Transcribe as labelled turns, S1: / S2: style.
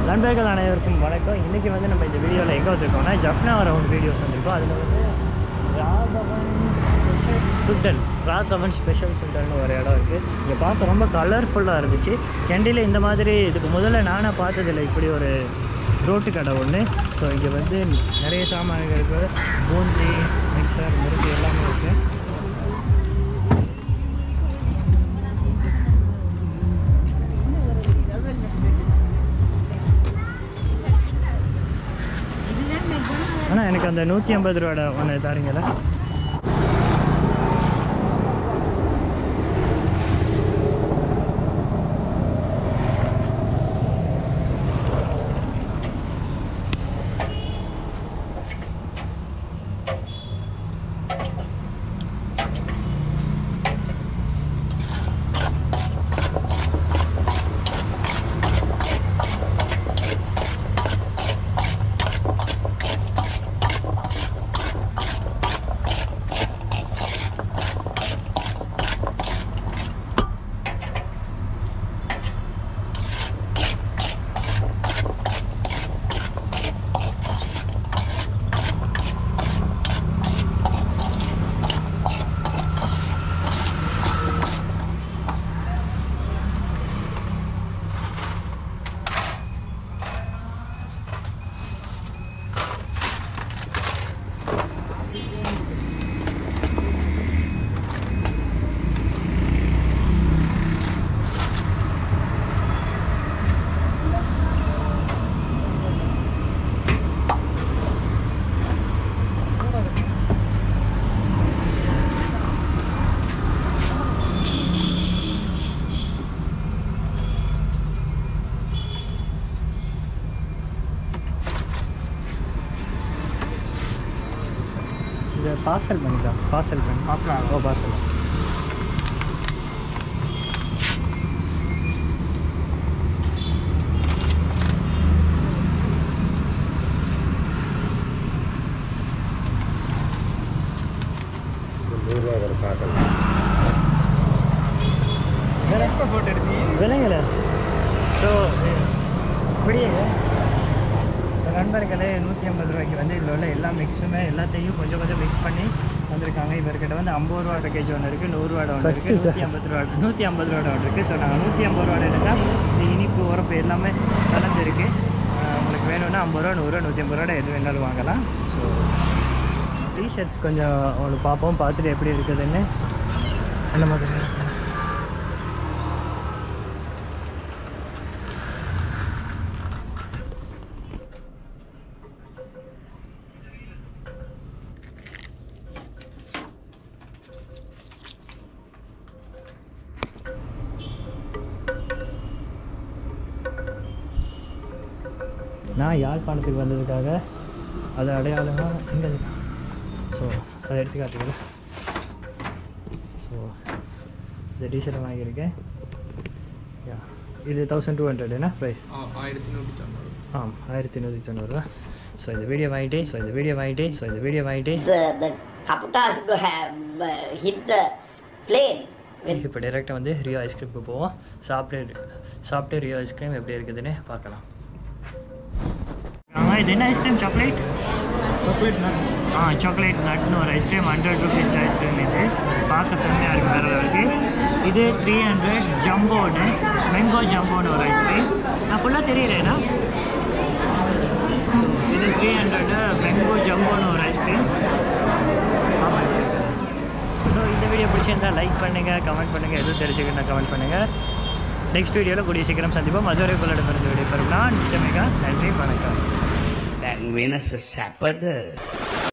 S1: நண்பர்கள் அனைவருக்கும் வணக்கம் இன்றைக்கி வந்து நம்ம இந்த வீடியோவில் எங்கே வந்திருக்கோம்னா ஜப்னா ரவுண்ட் வீடியோஸ் வந்திருக்கோம் அதில் வந்து ராகவன் சுண்டல் ராகவன் ஸ்பெஷல் சுண்டல்னு ஒரு இடம் இருக்குது இங்கே பார்க்க ரொம்ப கலர்ஃபுல்லாக இருந்துச்சு கெண்டியில் இந்த மாதிரி இதுக்கு முதல்ல நானே பார்த்ததில்லை இப்படி ஒரு ரோட்டு கடை ஒன்று ஸோ இங்கே வந்து நிறைய சாமான்கள் இருக்குது பூந்தி மிக்சர் முறுக்கு எல்லாமே இருக்குது ஆனால் எனக்கு அந்த நூற்றி ஐம்பது ரூபாட ஒன்று தாரீங்களா இது பார்சல் பண்ணிக்கலாம் பார்சல் பண்ணி பார்சல் ஓ பார்சல்
S2: நூறுரூவா ஒரு பார்க்கலாம்
S1: வேற போட்டு எடுத்து விலைங்கள ஸோ இப்படியே ஸோ நண்பர்களே நூற்றி ஐம்பது ரூபாய்க்கு வந்து இதில் உள்ள எல்லா மிக்ஸுமே எல்லாத்தையும் கொஞ்சம் கொஞ்சம் மிக்ஸ் பண்ணி வந்திருக்காங்க இவர்கிட்ட வந்து ஐம்பது ரூபா பேக்கேஜ் ஒன்று இருக்குது நூறுரூவாட ஒன்று இருக்குது நூற்றி ஐம்பது ரூபா நூற்றி ஐம்பது ரூபாட ஒன்று இருக்குது ஸோ நாங்கள் நூற்றி ஐம்பது ரூபாட எடுத்தால் இனிப்பு உரப்பு எல்லாமே கலந்துருக்கு ஆஹ் உங்களுக்கு வேணும்னா ஐம்பது ரூபா நூறுரூவா நூற்றி ஐம்பது ரூபா எது வேணாலும் வாங்கலாம் ஸோ டிஷர்ட்ஸ் கொஞ்சம் உங்களுக்கு பார்ப்போம் பார்த்துட்டு எப்படி இருக்குதுன்னு அந்த மாதிரி நான் யாழ்ப்பாணத்துக்கு வந்ததுக்காக அது அடையாளமாக இங்கே ஸோ அதை எடுத்து காட்டுகிறேன் ஸோ இந்த டிஷர்ட்டை வாங்கியிருக்கேன் யா இது தௌசண்ட் டூ ஹண்ட்ரட் என்ன ப்ரைஸ்
S3: ஆயிரத்தி நூற்றி தொண்ணூறு
S1: ஆம் ஆயிரத்தி நூற்றி தொண்ணூறுரூவா ஸோ இந்த வீடியோ வாங்கிட்டே ஸோ இந்த வீடியோ வாங்கிட்டே ஸோ இந்த வீடியோ வாங்கிட்டே
S4: the, the Kaputas go have uh, hit the plane. When
S1: இப்போ டைரெக்டாக வந்து ரியோ ஐஸ்கிரீமுக்கு போவோம் சாப்பிட்டு சாப்பிட்டு ரியோ ஐஸ்கிரீம் எப்படி இருக்குதுன்னு பார்க்கலாம் ஆ இது என்ன ஐஸ்கிரீம் சாக்லேட் சாக்லேட் நட் ஆ சாக்லேட் நட்னு ஒரு ஐஸ்கிரீம் ஹண்ட்ரட் ருபீஸ் ஐஸ்கிரீம் இது பார்க்க செம்மையாக இருக்கும் வேறு இருக்குது இது த்ரீ ஹண்ட்ரட் ஜம்போன்னு மேங்கோ ஜம்போன்னு ஒரு ஐஸ்கிரீம் நான் ஃபுல்லாக தெரியலேண்ணா ஸோ இது த்ரீ ஹண்ட்ரடு மேங்கோ ஜம்போன்னு ஒரு ஐஸ்கிரீம் ஆமாம் ஸோ இந்த வீடியோ பிடிச்சிருந்தா லைக் பண்ணுங்கள் கமெண்ட் பண்ணுங்கள் எதுவும் தெரிஞ்சுக்கணும் கமெண்ட் பண்ணுங்கள் நெக்ஸ்ட் வீடியோவில் கூடிய சீக்கிரம் சந்திப்போம் மதுரை கொள்ளடம் இருந்து வீடியோ பெறும் நான் மிஸ்டர் மேகா நன்றி வணக்கம்
S2: දැන් වෙනස සැපද